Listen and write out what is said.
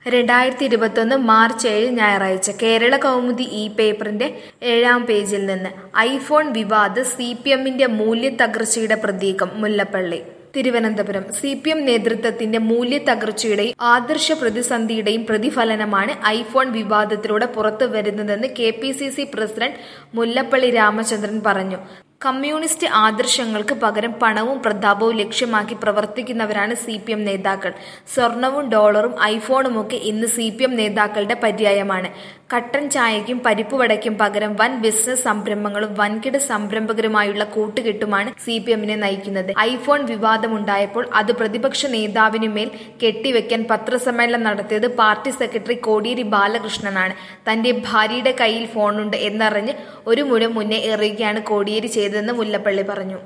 രണ്ടായിരത്തി ഇരുപത്തൊന്ന് മാർച്ച് ഏഴ് ഞായറാഴ്ച കേരള കൗമുദി ഈ പേപ്പറിന്റെ ഏഴാം പേജിൽ നിന്ന് ഐഫോൺ വിവാദ് സി പി എമ്മിന്റെ മൂല്യത്തകർച്ചയുടെ പ്രതീകം Mullappally Thiruvananthapuram C P M നേതൃത്വത്തിന്റെ മൂല്യത്തകർച്ചയുടെയും ആദർശ പ്രതിസന്ധിയുടെയും പ്രതിഫലനമാണ് ഐഫോൺ വിവാദത്തിലൂടെ പുറത്തു വരുന്നതെന്ന് K P C C president Mullappally Ramachandran പറഞ്ഞു കമ്മ്യൂണിസ്റ്റ് ആദർശങ്ങൾക്ക് പകരം പണവും പ്രതാപവും ലക്ഷ്യമാക്കി പ്രവർത്തിക്കുന്നവരാണ് സി പി എം നേതാക്കൾ സ്വർണവും ഡോളറും ഐഫോണുമൊക്കെ ഇന്ന് സി പി എം നേതാക്കളുടെ പര്യായമാണ് കട്ടൻ ചായയ്ക്കും പരിപ്പുവടയ്ക്കും പകരം വൻ ബിസിനസ് സംരംഭങ്ങളും വൻകിട സംരംഭകരുമായുള്ള കൂട്ടുകെട്ടുമാണ് സി പി എമ്മിനെ നയിക്കുന്നത് ഐഫോൺ വിവാദമുണ്ടായപ്പോൾ അത് പ്രതിപക്ഷ നേതാവിനുമേൽ കെട്ടിവെക്കാൻ പത്രസമ്മേളനം നടത്തിയത് പാർട്ടി സെക്രട്ടറി കോടിയേരി ബാലകൃഷ്ണനാണ് തന്റെ ഭാര്യയുടെ കയ്യിൽ ഫോണുണ്ട് എന്നറിഞ്ഞ് ഒരു മുഴം മുന്നേ എറിയുകയാണ് കോടിയേരി ചെയ്തതെന്ന് മുല്ലപ്പള്ളി പറഞ്ഞു